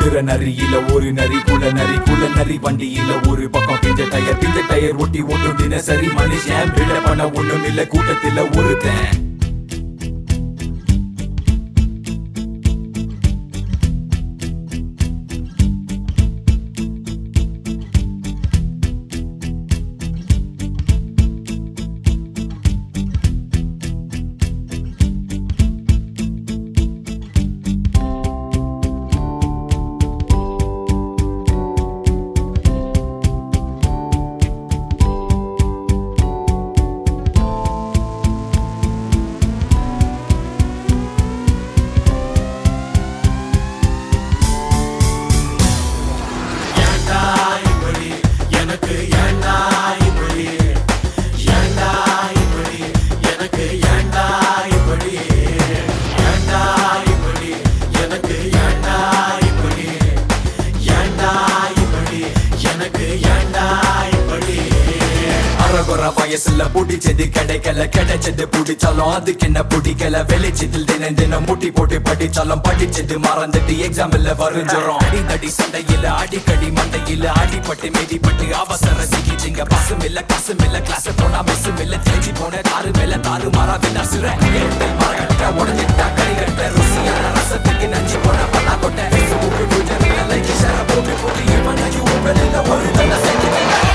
குதிரை நரியில ஒரு நரி குல நரி குல நரி வண்டியில ஒரு பக்கம் பிஞ்ச டயர் பிஞ்ச டயர் ஒட்டி ஓட்டும் தினசரி மனுஷன் விட பண்ண ஒண்ணும் இல்ல கூட்டத்துல ஒருத்தன் அரகுற வயசுல புடிச்சது கிடைக்கல கிடைச்சது புடிச்சாலும் அதுக்கு என்ன பிடிக்கல வெளிச்சத்தில் தினம் தினம் முட்டி போட்டு படிச்சாலும் படிச்சது மறந்துட்டு எக்ஸாம்ல வரைஞ்சோம் அடிதடி சண்டையில அடிக்கடி மண்டையில அடிபட்டு மிதிப்பட்டு அவசர சிகிச்சைங்க பசும் இல்ல காசும் இல்ல கிளாஸ் போனா மிஸ்ஸும் இல்ல தேஞ்சி போன தாறு மேல தாறு மாறா வினாசுற மரகட்ட உடஞ்சிட்டா கரிகட்ட ருசியான ரசத்துக்கு நஞ்சு போன பண்ணா கொட்ட Facebook, Twitter, like, share, போட்டு போட்டு இவனையும் வெளியில ஒரு தண்டை செஞ்சு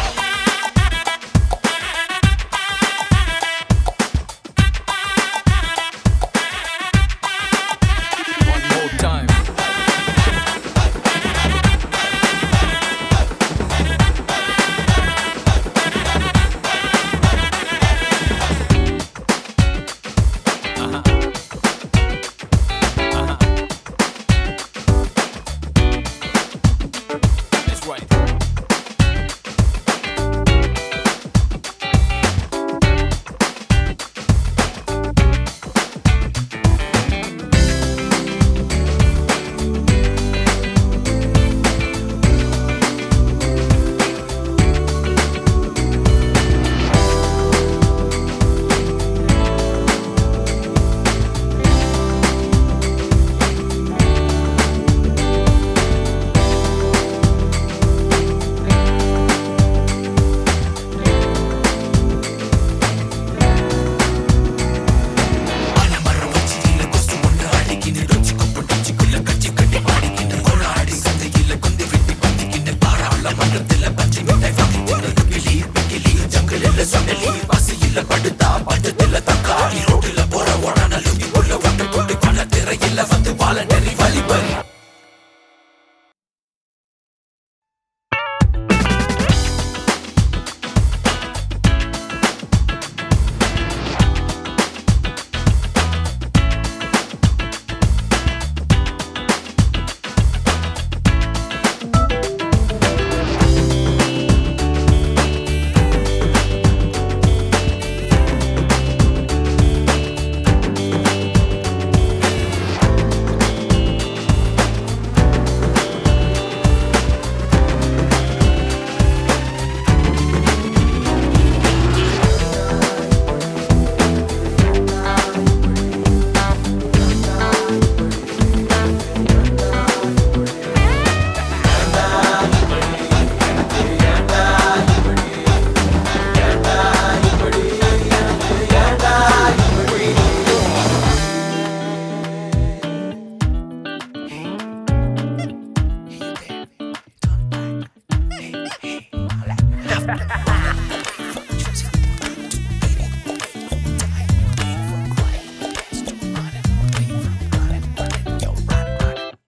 One more time. That's right.